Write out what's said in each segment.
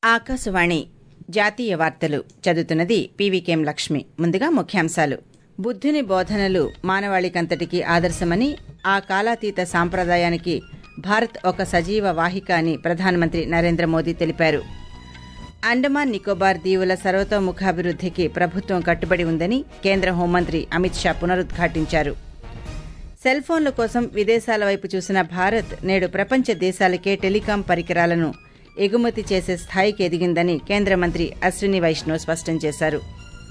ఆకాశవాణి జాతీయ వార్తలు చదువుతున్నది పీవీకేం లక్ష్మి ముందుగా ముఖ్యాంశాలు బుద్ధుని బోధనలు మానవాళికంతటికీ ఆదర్శమని ఆ కాలాతీత సాంప్రదాయానికి భారత్ ఒక సజీవ వాహిక అని ప్రధానమంత్రి నరేంద్ర మోదీ తెలిపారు అండమాన్ నికోబార్ దీవుల సర్వతోముఖాభివృద్ధికి ప్రభుత్వం కట్టుబడి ఉందని కేంద్ర హోంమంత్రి అమిత్ షా పునరుద్ఘాటించారు సెల్ ఫోన్ల కోసం విదేశాల వైపు చూసిన భారత్ నేడు ప్రపంచ దేశాలకే టెలికాం పరికరాలను ఎగుమతి చేసే స్థాయికి ఎదిగిందని కేంద్ర మంత్రి అశ్విని వైష్ణవ్ స్పష్టం చేశారు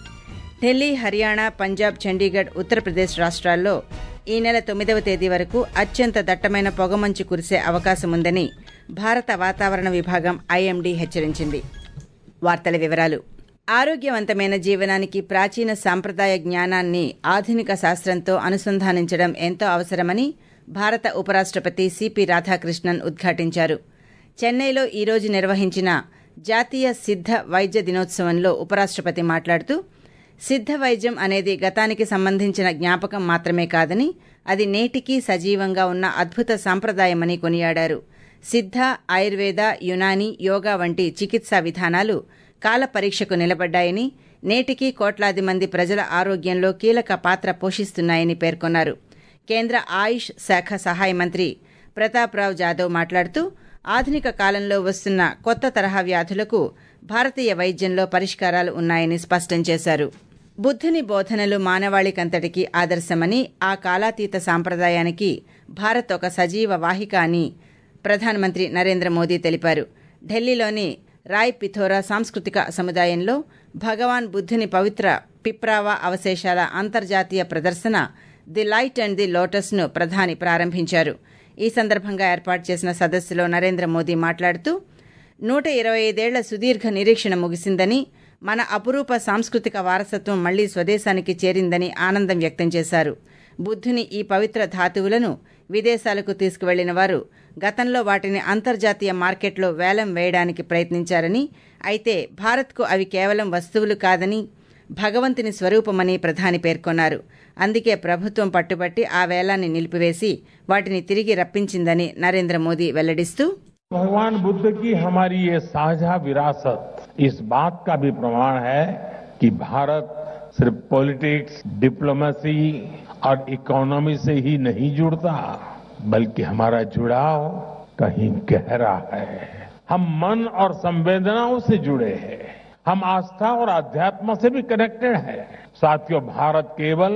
ఢిల్లీ హర్యానా పంజాబ్ చండీగఢ్ ఉత్తరప్రదేశ్ రాష్ట్రాల్లో ఈ నెల తొమ్మిదవ తేదీ వరకు అత్యంత దట్టమైన పొగమంచు కురిసే అవకాశం ఉందని భారత వాతావరణ విభాగం ఐఎండీ హెచ్చరించింది వార్తల వివరాలు ఆరోగ్యవంతమైన జీవనానికి ప్రాచీన సాంప్రదాయ జ్ఞానాన్ని ఆధునిక శాస్త్రంతో అనుసంధానించడం ఎంతో అవసరమని భారత ఉపరాష్టపతి సిపి రాధాకృష్ణన్ ఉద్ఘాటించారు చెన్నైలో ఈరోజు నిర్వహించిన జాతీయ సిద్ధ వైద్య దినోత్సవంలో ఉపరాష్టపతి మాట్లాడుతూ సిద్ధ వైద్యం అనేది గతానికి సంబంధించిన జ్ఞాపకం మాత్రమే కాదని అది నేటికీ సజీవంగా ఉన్న అద్భుత సాంప్రదాయమని కొనియాడారు సిద్ధ ఆయుర్వేద యునాని యోగా వంటి చికిత్సా విధానాలు కాల పరీక్షకు నిలబడ్డాయని నేటికీ కోట్లాది మంది ప్రజల ఆరోగ్యంలో కీలక పాత్ర పోషిస్తున్నాయని పేర్కొన్నారు కేంద్ర ఆయుష్ శాఖ సహాయ మంత్రి ప్రతాప్రావ్ జాదవ్ మాట్లాడుతూ ఆధునిక కాలంలో వస్తున్న కొత్త తరహా వ్యాధులకు భారతీయ వైద్యంలో పరిష్కారాలు ఉన్నాయని స్పష్టం చేశారు బుద్ధుని బోధనలు మానవాళికంతటికీ ఆదర్శమని ఆ కాలాతీత సాంప్రదాయానికి భారత్ ఒక సజీవ వాహిక అని ప్రధానమంత్రి నరేంద్ర మోదీ తెలిపారు ఢిల్లీలోని రాయ్ పిథోరా సాంస్కృతిక సముదాయంలో భగవాన్ బుద్ధుని పవిత్ర పిప్రావా అవశేషాల అంతర్జాతీయ ప్రదర్శన ది లైట్ అండ్ ది లోటస్ను ప్రధాని ప్రారంభించారు ఈ సందర్భంగా ఏర్పాటు చేసిన సదస్సులో నరేంద్ర మోదీ మాట్లాడుతూ నూట ఇరవై ఐదేళ్ల సుదీర్ఘ నిరీక్షణ ముగిసిందని మన అపురూప సాంస్కృతిక వారసత్వం మళ్లీ స్వదేశానికి చేరిందని ఆనందం వ్యక్తం చేశారు బుద్ధుని ఈ పవిత్ర ధాతువులను విదేశాలకు తీసుకువెళ్లిన వారు గతంలో వాటిని అంతర్జాతీయ మార్కెట్లో వేలం వేయడానికి ప్రయత్నించారని అయితే భారత్కు అవి కేవలం వస్తువులు కాదని భగవంతుని స్వరూపమని ప్రధాని పేర్కొన్నారు అందుకే ప్రభుత్వం పట్టుబట్టి ఆ వేలాన్ని నిలిపివేసి వాటిని తిరిగి రప్పించిందని నరేంద్ర మోదీ వెల్లడిస్తూ भगवान बुद्ध की हमारी ये साझा विरासत इस बात का भी प्रमाण है कि भारत सिर्फ पॉलिटिक्स डिप्लोमेसी और इकोनॉमी से ही नहीं जुड़ता बल्कि हमारा जुड़ाव कहीं गहरा है हम मन और संवेदनाओं से जुड़े हैं हम आस्था और अध्यात्म से भी कनेक्टेड है साथियों भारत केवल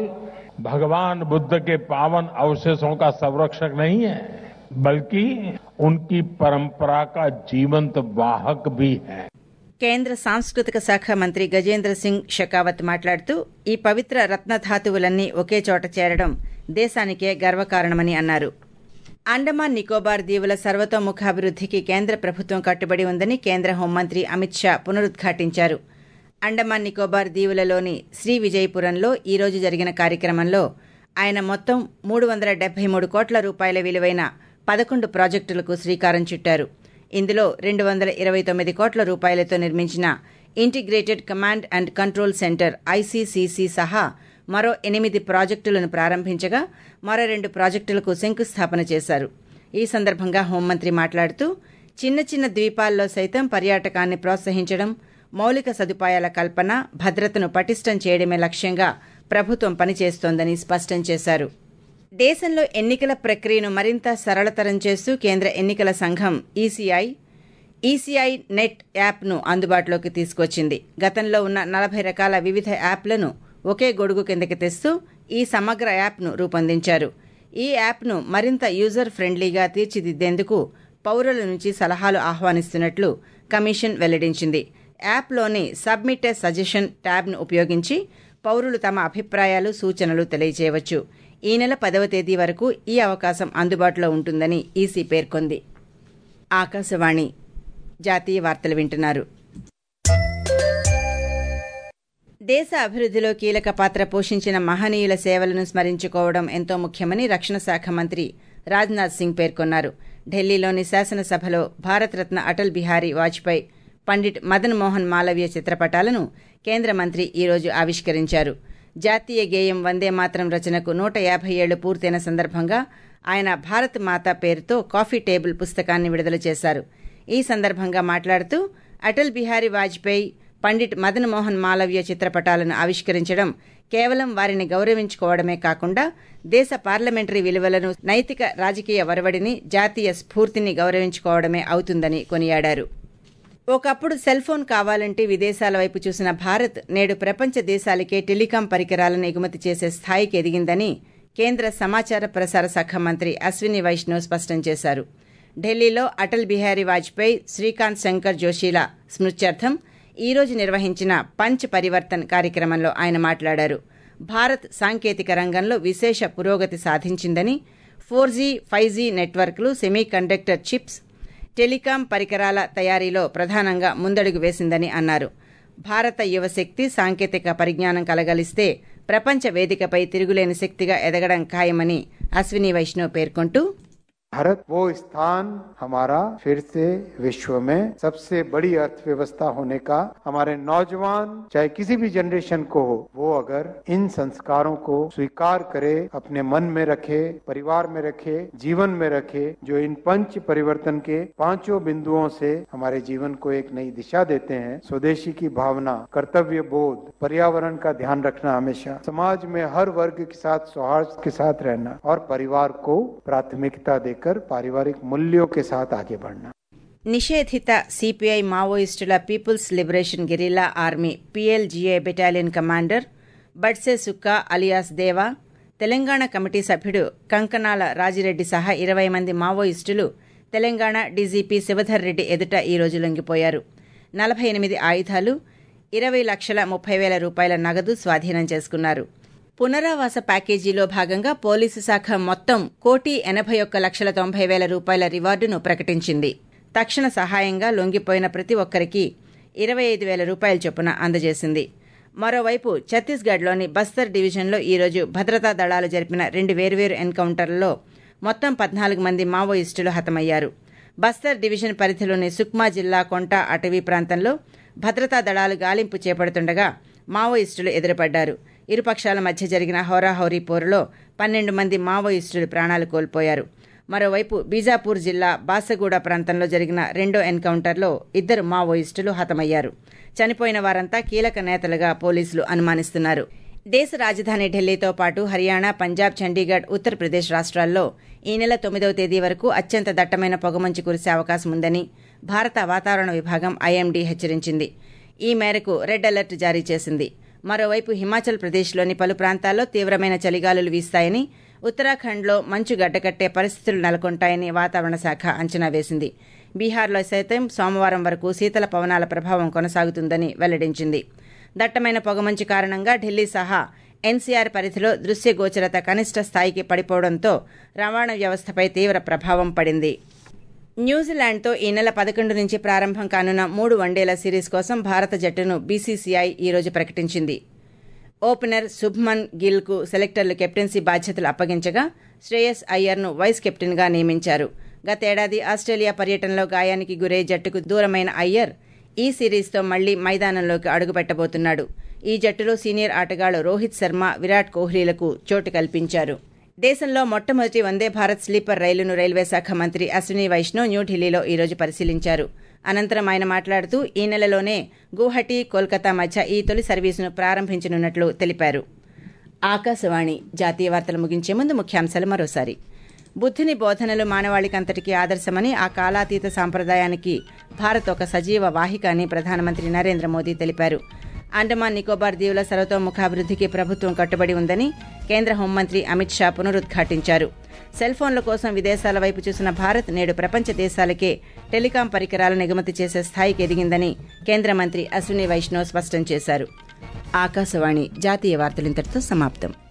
भगवान बुद्ध के पावन अवशेषों का संरक्षक नहीं है बल्कि उनकी परंपरा का जीवंत वाहक भी है కేంద్ర సాంస్కృతిక శాఖ మంత్రి గజేంద్ర సింగ్ షెకావత్ మాట్లాడుతూ ఈ పవిత్ర రత్నధాతువులన్నీ ఒకే చోట చేరడం దేశానికే గర్వకారణమని అన్నారు అండమాన్ నికోబార్ దీవుల సర్వతోముఖాభివృద్ధికి కేంద్ర ప్రభుత్వం కట్టుబడి ఉందని కేంద్ర హోంమంత్రి అమిత్ షా పునరుద్ఘాటించారు అండమాన్ నికోబార్ దీవులలోని శ్రీ విజయపురంలో ఈరోజు జరిగిన కార్యక్రమంలో ఆయన మొత్తం మూడు వందల డెబ్బై మూడు కోట్ల రూపాయల విలువైన పదకొండు ప్రాజెక్టులకు శ్రీకారం చుట్టారు ఇందులో రెండు వందల ఇరవై తొమ్మిది కోట్ల రూపాయలతో నిర్మించిన integrated command and control centre ICCC సహా మరో ఎనిమిది ప్రాజెక్టులను ప్రారంభించగా మరో రెండు ప్రాజెక్టులకు శంకుస్థాపన చేశారు ఈ సందర్భంగా హోంమంత్రి మాట్లాడుతూ చిన్న చిన్న ద్వీపాల్లో సైతం పర్యాటకాన్ని ప్రోత్సహించడం మౌలిక సదుపాయాల కల్పన భద్రతను పటిష్టం చేయడమే లక్ష్యంగా ప్రభుత్వం పనిచేస్తోందని స్పష్టం చేశారు దేశంలో ఎన్నికల ప్రక్రియను మరింత సరళతరం చేస్తూ కేంద్ర ఎన్నికల సంఘం ఈసీఐ ఈసీఐ నెట్ యాప్ను అందుబాటులోకి తీసుకొచ్చింది గతంలో ఉన్న నలభై రకాల వివిధ యాప్లను ఒకే గొడుగు కిందకి తెస్తూ ఈ సమగ్ర యాప్ను రూపొందించారు ఈ యాప్ను మరింత యూజర్ ఫ్రెండ్లీగా తీర్చిదిద్దేందుకు పౌరుల నుంచి సలహాలు ఆహ్వానిస్తున్నట్లు కమిషన్ వెల్లడించింది యాప్లోని సబ్మిట్ ఏ సజెషన్ ట్యాబ్ను ఉపయోగించి పౌరులు తమ అభిప్రాయాలు సూచనలు తెలియజేయవచ్చు ఈ నెల పదవ తేదీ వరకు ఈ అవకాశం అందుబాటులో ఉంటుందని ఈసీ పేర్కొంది ఆకాశవాణి జాతీయ వార్తలు వింటున్నారు దేశ అభివృద్ధిలో కీలక పాత్ర పోషించిన మహనీయుల సేవలను స్మరించుకోవడం ఎంతో ముఖ్యమని రక్షణ శాఖ మంత్రి రాజ్నాథ్ సింగ్ పేర్కొన్నారు ఢిల్లీలోని శాసనసభలో భారతరత్న అటల్ బిహారీ వాజ్పేయి పండిట్ మదన్ మోహన్ మాలవీయ చిత్రపటాలను కేంద్ర మంత్రి ఈరోజు ఆవిష్కరించారు జాతీయ గేయం వందే మాత్రం రచనకు నూట యాభై ఏళ్లు పూర్తయిన సందర్భంగా ఆయన భారత్ మాత పేరుతో కాఫీ టేబుల్ పుస్తకాన్ని విడుదల చేశారు ఈ సందర్భంగా మాట్లాడుతూ అటల్ బిహారీ వాజ్పేయి పండిట్ మదన్ మోహన్ మాలవ్య చిత్రపటాలను ఆవిష్కరించడం కేవలం వారిని గౌరవించుకోవడమే కాకుండా దేశ పార్లమెంటరీ విలువలను నైతిక రాజకీయ వరవడిని జాతీయ స్ఫూర్తిని గౌరవించుకోవడమే అవుతుందని కొనియాడారు ఒకప్పుడు సెల్ ఫోన్ కావాలంటే విదేశాల వైపు చూసిన భారత్ నేడు ప్రపంచ దేశాలకే టెలికాం పరికరాలను ఎగుమతి చేసే స్థాయికి ఎదిగిందని కేంద్ర సమాచార ప్రసార శాఖ మంత్రి అశ్విని వైష్ణవ్ స్పష్టం చేశారు ఢిల్లీలో అటల్ బిహారీ వాజ్పేయి శ్రీకాంత్ శంకర్ జోషిల స్మృత్యర్థం ఈ రోజు నిర్వహించిన పంచ్ పరివర్తన్ కార్యక్రమంలో ఆయన మాట్లాడారు భారత్ సాంకేతిక రంగంలో విశేష పురోగతి సాధించిందని ఫోర్ జీ ఫైవ్ జీ నెట్వర్క్లు సెమీ కండక్టర్ చిప్స్ టెలికాం పరికరాల తయారీలో ప్రధానంగా ముందడుగు వేసిందని అన్నారు భారత యువశక్తి సాంకేతిక పరిజ్ఞానం కలగలిస్తే ప్రపంచ వేదికపై తిరుగులేని శక్తిగా ఎదగడం ఖాయమని అశ్విని వైష్ణవ్ పేర్కొంటూ भारत वो स्थान हमारा फिर से विश्व में सबसे बड़ी अर्थव्यवस्था होने का हमारे नौजवान चाहे किसी भी जनरेशन को हो वो अगर इन संस्कारों को स्वीकार करे अपने मन में रखे परिवार में रखे जीवन में रखे जो इन पंच परिवर्तन के पांचों बिंदुओं से हमारे जीवन को एक नई दिशा देते हैं स्वदेशी की भावना कर्तव्य बोध पर्यावरण का ध्यान रखना हमेशा समाज में हर वर्ग के साथ सौहार्द के साथ रहना और परिवार को प्राथमिकता देकर कर पारिवारिक मूल्यों के साथ आगे बढ़ना నిషేధిత సిపిఐ మావోయిస్టుల peoples liberation guerrilla army PLGA battalion commander Badse Sukka alias Deva Telangana committee సభ్యుడు కంకనాల రాజిరెడ్డి సహా ఇరవై మంది మావోయిస్టులు తెలంగాణ డీజీపీ శివధర్ రెడ్డి ఎదుట ఈ రోజు లొంగిపోయారు నలభై ఎనిమిది ఆయుధాలు ఇరవై లక్షల ముప్పై వేల రూపాయల నగదు స్వాధీనం చేసుకున్నారు పునరావాస ప్యాకేజీలో భాగంగా పోలీసు శాఖ మొత్తం కోటి ఎనభై ఒక్క లక్షల తొంభై వేల రూపాయల రివార్డును ప్రకటించింది తక్షణ సహాయంగా లొంగిపోయిన ప్రతి ఒక్కరికి ఇరవై ఐదు వేల రూపాయల చొప్పున అందజేసింది మరోవైపు ఛత్తీస్గఢ్లోని బస్తర్ డివిజన్లో ఈరోజు భద్రతా దళాలు జరిపిన రెండు వేర్వేరు ఎన్కౌంటర్లలో మొత్తం పద్నాలుగు మంది మావోయిస్టులు హతమయ్యారు బస్తర్ డివిజన్ పరిధిలోని సుక్మా జిల్లా కొంట అటవీ ప్రాంతంలో భద్రతా దళాలు గాలింపు చేపడుతుండగా మావోయిస్టులు ఎదురుపడ్డారు ఇరుపక్షాల మధ్య జరిగిన హోరాహోరీ పోరులో పన్నెండు మంది మావోయిస్టులు ప్రాణాలు కోల్పోయారు మరోవైపు బీజాపూర్ జిల్లా బాసగూడ ప్రాంతంలో జరిగిన రెండో ఎన్కౌంటర్లో ఇద్దరు మావోయిస్టులు హతమయ్యారు చనిపోయిన వారంతా కీలక నేతలుగా పోలీసులు అనుమానిస్తున్నారు దేశ రాజధాని ఢిల్లీతో పాటు హర్యానా పంజాబ్ చండీగఢ్ ఉత్తరప్రదేశ్ రాష్ట్రాల్లో ఈ నెల తొమ్మిదవ తేదీ వరకు అత్యంత దట్టమైన పొగమంచు కురిసే అవకాశం ఉందని భారత వాతావరణ విభాగం ఐఎండీ హెచ్చరించింది ఈ మేరకు రెడ్ అలర్ట్ జారీ చేసింది మరోవైపు హిమాచల్ ప్రదేశ్లోని పలు ప్రాంతాల్లో తీవ్రమైన చలిగాలులు వీస్తాయని ఉత్తరాఖండ్లో మంచు గడ్డకట్టే పరిస్థితులు నెలకొంటాయని వాతావరణ శాఖ అంచనా వేసింది బీహార్లో సైతం సోమవారం వరకు శీతల పవనాల ప్రభావం కొనసాగుతుందని వెల్లడించింది దట్టమైన పొగమంచు కారణంగా ఢిల్లీ సహా ఎన్సీఆర్ పరిధిలో దృశ్యగోచరత కనిష్ట స్థాయికి పడిపోవడంతో రవాణా వ్యవస్థపై తీవ్ర ప్రభావం పడింది న్యూజిలాండ్తో ఈ నెల పదకొండు నుంచి ప్రారంభం కానున్న మూడు వన్డేల సిరీస్ కోసం భారత జట్టును బీసీసీఐ ఈ రోజు ప్రకటించింది ఓపెనర్ శుభ్మన్ గిల్కు సెలెక్టర్లు కెప్టెన్సీ బాధ్యతలు అప్పగించగా శ్రేయస్ అయ్యర్ను వైస్ కెప్టెన్గా నియమించారు గతేడాది ఆస్ట్రేలియా పర్యటనలో గాయానికి గురై జట్టుకు దూరమైన అయ్యర్ ఈ సిరీస్తో మళ్లీ మైదానంలోకి అడుగుపెట్టబోతున్నాడు ఈ జట్టులో సీనియర్ ఆటగాళ్లు రోహిత్ శర్మ విరాట్ కోహ్లీలకు చోటు కల్పించారు దేశంలో మొట్టమొదటి వందే భారత్ స్లీపర్ రైలును రైల్వే శాఖ మంత్రి అశ్విని వైష్ణవ్ న్యూఢిల్లీలో ఈ రోజు పరిశీలించారు అనంతరం ఆయన మాట్లాడుతూ ఈ నెలలోనే గువహటి కోల్కతా మధ్య ఈ తొలి సర్వీసును ప్రారంభించనున్నట్లు తెలిపారు ఆకాశవాణి జాతీయ వార్తలు ముగించే ముందు ముఖ్యాంశాలు మరోసారి బుద్ధుని బోధనలు మానవాళికంతటికీ ఆదర్శమని ఆ కాలాతీత సాంప్రదాయానికి భారత్ ఒక సజీవ వాహిక అని ప్రధానమంత్రి నరేంద్ర మోదీ తెలిపారు అండమాన్ నికోబార్ దీవుల సర్వతోముఖాభివృద్ధికి ప్రభుత్వం కట్టుబడి ఉందని కేంద్ర హోంమంత్రి అమిత్ షా పునరుద్ఘాటించారు సెల్ ఫోన్ల కోసం విదేశాల వైపు చూసిన భారత్ నేడు ప్రపంచ దేశాలకే టెలికాం పరికరాలను ఎగుమతి చేసే స్థాయికి ఎదిగిందని కేంద్ర మంత్రి అశ్విని వైష్ణవ్ స్పష్టం చేశారు ఆకాశవాణి జాతీయ వార్తలింతటితో సమాప్తం